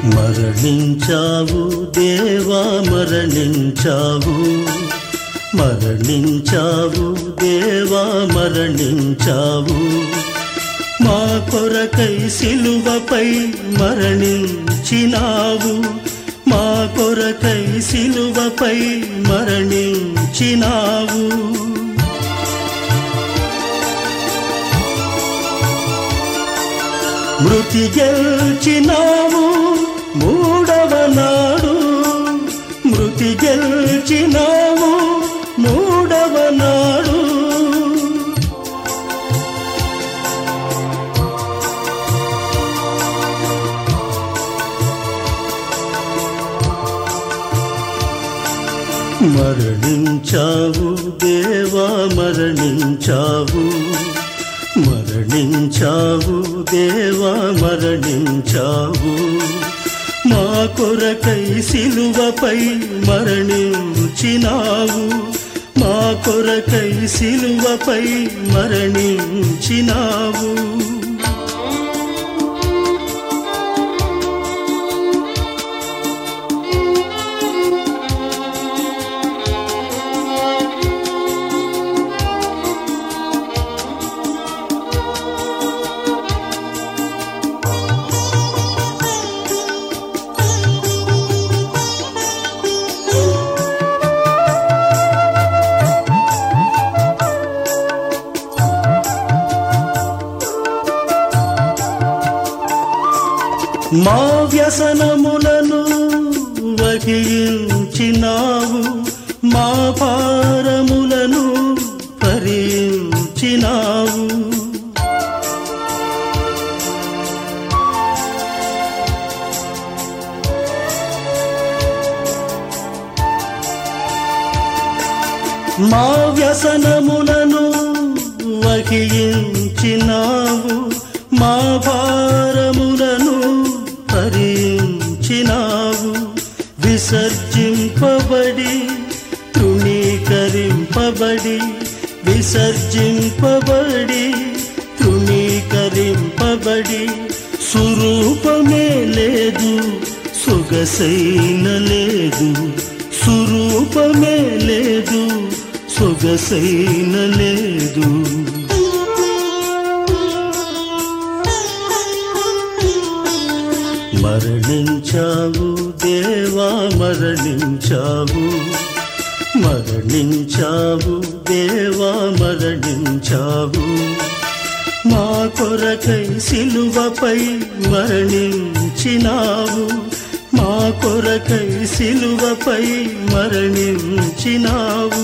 మరణించావు దేవా మరణించావు మరణించావు దేవా మరణించావు మా కొరకై సిలువపై మరణించినావు మా కొరకై సిలువపై మరణించినావు మృతి గెల్చినావు మూడవ నాడు మృతి గెల్చినావు మూడవ నాడు మరణించావు దేవా మరణించావు మరణించావు దేవా మరణించావు మా కొరకై సిలువపై మరణించినావు మా కొరకై సిలువపై మరణించినావు మా వ్యసనములను వహించినావు మా భారములను భరించినావు మా వ్యసనములను వహించినావు మా భారములను భరించినావు విసర్జింపబడి తృణీకరింపబడి విసర్జింపబడి తృణీకరింపబడి సురూపమే లేదు సొగసైన లేదు సురూపమే లేదు సొగసైన లేదు మరణించావు దేవా మరణించావు మరణించావు దేవా మరణించావు మా కొరకై సిలువపై మరణించినావు మా కొరకై సిలువపై మరణించినావు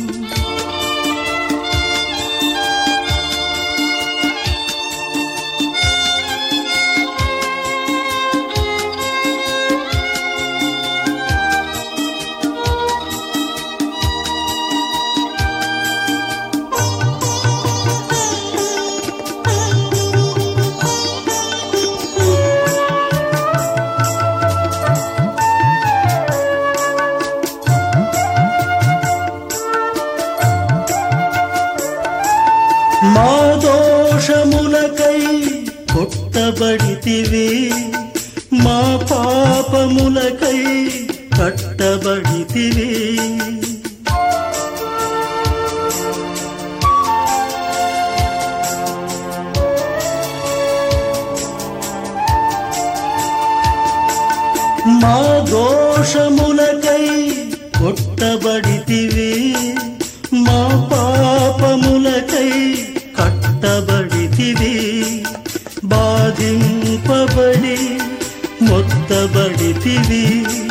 మా దోషములకై కొట్టబడితివి మా పాపములకై కట్టబడితివి మా దోషములకై కొట్టబడితివి మా పాపములకై కట్టబడితివి బాధింపబడి మొత్తబడితివి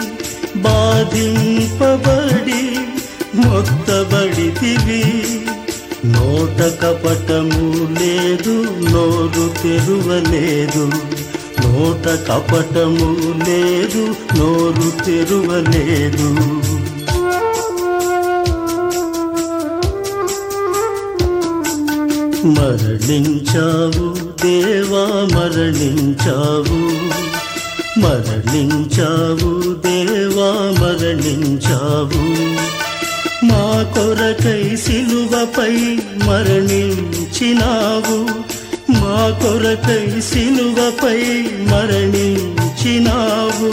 బాధింపబడి మొత్తబడితివి నోట కపటము లేదు నోరు తెరువలేదు నోట కపటము లేదు నోరు తెరువలేదు మరణించావు దేవా మరణించావు మరణించావు దేవా మరణించావు మా కొరకై సిలువపై మరణించినావు మా కొరకై సిలువపై మరణించినావు మరణించినావు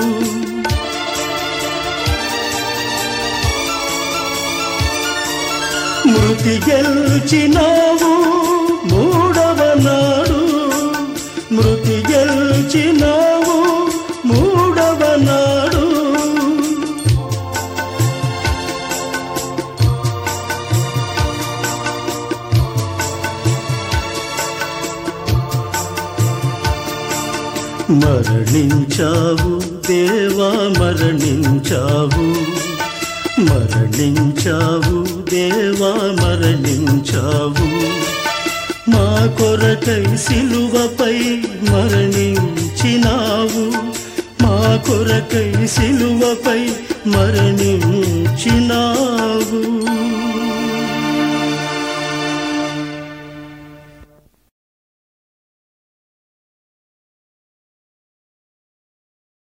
మృతి గెల్చినావు మూడవ నాడు మృతి గెల్చినావు మూడవ నాడు మరణించావు దేవా మరణించావు మరణించావు దేవా మరణించావు మా కొరకై సిలువపై మరణించినావు మా కొరకై సిలువపై మరణించినావు